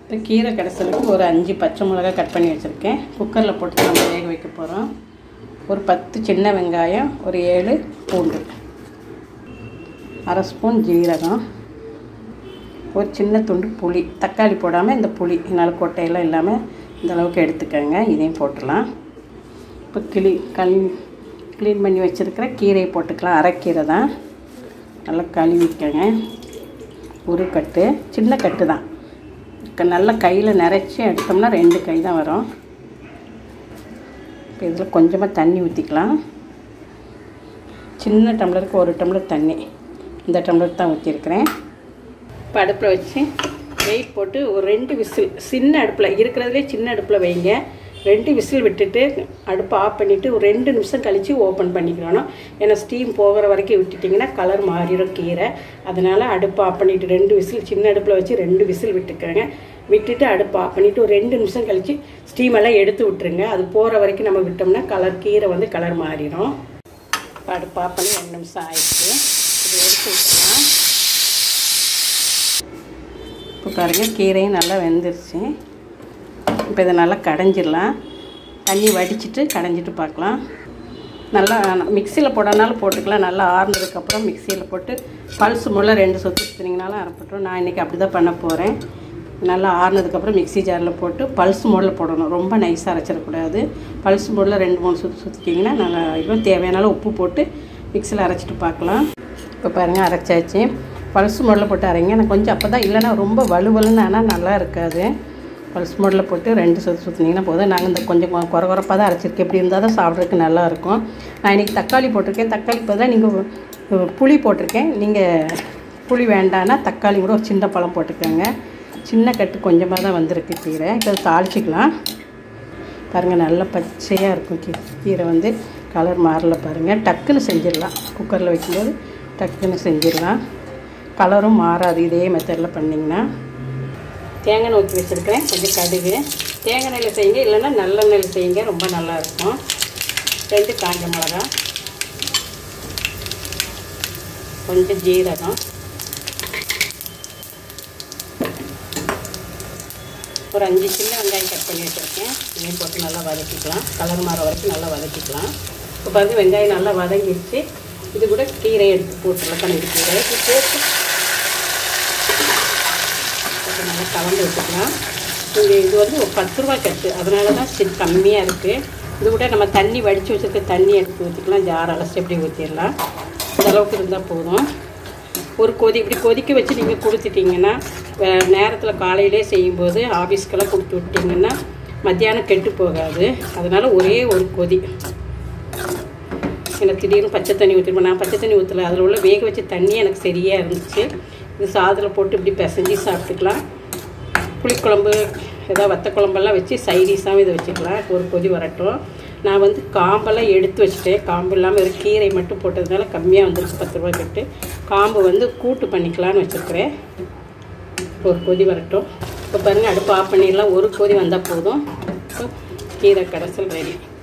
இப்போ கீரை கடைசலுக்கு ஒரு அஞ்சு பச்சை மிளகா கட் பண்ணி வச்சுருக்கேன் குக்கரில் போட்டு நம்ம வேக வைக்க போகிறோம் ஒரு பத்து சின்ன வெங்காயம் ஒரு ஏழு பூண்டு அரை ஸ்பூன் ஜீரகம் ஒரு சின்ன துண்டு புளி தக்காளி போடாமல் இந்த புளி என்னால் கொட்டையெல்லாம் இல்லாமல் இந்த அளவுக்கு எடுத்துக்கோங்க இதையும் போட்டுடலாம் இப்போ கிளி கல் க்ளீன் பண்ணி வச்சுருக்கிற கீரையை போட்டுக்கலாம் அரைக்கீரை தான் நல்லா கழுவிக்கங்க ஒரு கட்டு சின்ன கட்டு தான் க- நல்லா கையில் நிறச்சி எடுத்தோம்னா ரெண்டு கை தான் வரும் இப்போ இதில் கொஞ்சமாக தண்ணி ஊற்றிக்கலாம் சின்ன டம்ளருக்கு ஒரு டம்ளர் தண்ணி இந்த டம்ளருக்கு தான் ஊற்றிருக்கிறேன் இப்போ அடுப்பில் வச்சு வெயிட் போட்டு ஒரு ரெண்டு விசில் சின்ன அடுப்பில் இருக்கிறதுலே சின்ன அடுப்பில் வைங்க ரெண்டு விசில் விட்டுட்டு அடுப்பை ஆஃப் பண்ணிவிட்டு ஒரு ரெண்டு நிமிஷம் கழித்து ஓப்பன் பண்ணிக்கிறணும் ஏன்னா ஸ்டீம் போகிற வரைக்கும் விட்டுட்டிங்கன்னா கலர் மாறிடும் கீரை அதனால் அடுப்பை ஆஃப் பண்ணிவிட்டு ரெண்டு விசில் சின்ன அடுப்பில் வச்சு ரெண்டு விசில் விட்டுக்கோங்க விட்டுட்டு அடுப்பை ஆஃப் பண்ணிவிட்டு ஒரு ரெண்டு நிமிஷம் கழித்து ஸ்டீம் எல்லாம் எடுத்து விட்டுருங்க அது போகிற வரைக்கும் நம்ம விட்டோம்னா கலர் கீரை வந்து கலர் மாறிடும் இப்போ அடுப்பு ஆஃப் பண்ணி ரெண்டு நிமிஷம் ஆயிடுச்சு இதை எடுத்து விட்டுலாம் இப்போ பாருங்கள் கீரையும் நல்லா வெந்துருச்சு இப்போ இதை நல்லா கடைஞ்சிடலாம் தண்ணி வடிச்சிட்டு கடைஞ்சிட்டு பார்க்கலாம் நல்லா மிக்சியில் போடனாலும் போட்டுக்கலாம் நல்லா ஆறுனதுக்கப்புறம் மிக்சியில் போட்டு பல்ஸ் முள்ள ரெண்டு சொத்து சுற்றுனீங்கனாலும் அரைப்பட்டுரும் நான் இன்றைக்கி அப்படி தான் பண்ண போகிறேன் நல்லா ஆறுனதுக்கப்புறம் மிக்ஸி ஜாரில் போட்டு பல்ஸ் மோடில் போடணும் ரொம்ப நைஸாக அரைச்சிடக்கூடாது பல்ஸ் மோடில் ரெண்டு மூணு சுற்று சுற்றிட்டிங்கன்னா நல்லா இன்னும் தேவையான அளவு உப்பு போட்டு மிக்சியில் அரைச்சிட்டு பார்க்கலாம் இப்போ பாருங்கள் அரைச்சாச்சு பல்ஸ் மோடில் போட்டு அரைங்க நான் கொஞ்சம் அப்போ தான் இல்லைன்னா ரொம்ப வலுவலுன்னு ஆனால் நல்லா இருக்காது பல்ஸ் மோடில் போட்டு ரெண்டு சுற்று சுற்றினீங்கன்னா போதும் நாங்கள் இந்த கொஞ்சம் கொ- குறை குறைப்பாக தான் அரைச்சிருக்கேன் இப்படி இருந்தால் தான் சாப்பிட்றதுக்கு நல்லா இருக்கும் நான் இன்றைக்கி தக்காளி போட்டிருக்கேன் தக்காளி பதிலாக நீங்கள் புளி போட்டிருக்கேன் நீங்கள் புளி வேண்டான்னா தக்காளி கூட ஒரு சின்ன பழம் போட்டுக்கோங்க சின்ன கட்டு கொஞ்சமாக தான் வந்திருக்கு கீரை இப்போ அதை தாளிச்சிக்கலாம் பாருங்கள் நல்லா பச்சையாக இருக்கும் கீ கீரை வந்து கலர் மாறல பாருங்கள் டக்குன்னு செஞ்சிடலாம் குக்கரில் வைக்கும்போது டக்குன்னு செஞ்சிடலாம் கலரும் மாறாது இதே மெத்தடில் பண்ணிங்கன்னா தேங்காய் எண்ணெய் ஊற்றி வச்சுருக்கிறேன் கொஞ்சம் கடுகு தேங்காய் எண்ணெயில் செய்யுங்க இல்லைன்னா நல்லெண்ணெயில் செய்யுங்க ரொம்ப நல்லாயிருக்கும் ரெண்டு காஞ்ச மிளகா கொஞ்சம் ஜீரகம் ஒரு அஞ்சு சின்ன வெங்காயம் கட் பண்ணி வச்சுருக்கேன் இதையும் போட்டு நல்லா வதக்கிக்கலாம் கலர் மாற வரைக்கும் நல்லா வதக்கிக்கலாம் இப்போ பாருங்க வெங்காயம் நல்லா வதங்கிடுச்சு இது கூட கீரை எடுத்து போட்டுடலாம் கணக்கு கீரை இது போட்டு போட்டு நல்லா கலந்து வச்சுக்கலாம் இது இது வந்து ஒரு பத்து ரூபா கட்டு அதனால தான் சரி கம்மியாக இருக்குது இது கூட நம்ம தண்ணி வடித்து வச்சுருக்க தண்ணி எடுத்து ஊற்றிக்கலாம் ஜார் அலசி எப்படி ஊற்றிடலாம் இந்த அளவுக்கு இருந்தால் போதும் ஒரு கொதி இப்படி கொதிக்க வச்சு நீங்கள் கொடுத்துட்டிங்கன்னா நேரத்தில் காலையிலே செய்யும்போது ஆஃபீஸ்க்கெல்லாம் கொடுத்து விட்டிங்கன்னா மத்தியானம் கெட்டு போகாது அதனால் ஒரே ஒரு கொதி எனக்கு திடீர்னு பச்சை தண்ணி ஊற்றிருப்பேன் நான் பச்சை தண்ணி ஊற்றல அதில் உள்ள வேக வச்ச தண்ணி எனக்கு சரியாக இருந்துச்சு இது சாதத்தில் போட்டு இப்படி பிசைஞ்சு சாப்பிட்டுக்கலாம் புளிக்குழம்பு ஏதாவது வத்த குழம்பெல்லாம் வச்சு சைடிஷாகவும் இதை வச்சுக்கலாம் ஒரு கொதி வரட்டும் நான் வந்து காம்பெல்லாம் எடுத்து வச்சுட்டேன் காம்பு இல்லாமல் ஒரு கீரை மட்டும் போட்டதுனால கம்மியாக வந்துருச்சு பத்து ரூபாய் கட்டு காம்பு வந்து கூட்டு பண்ணிக்கலான்னு வச்சுருக்கிறேன் ஒரு கொதி வரட்டும் இப்போ பாருங்கள் அடுப்பு ஆஃப் பண்ணிடலாம் ஒரு கொதி வந்தால் போதும் இப்போ கீரை கடைசல் ரெடி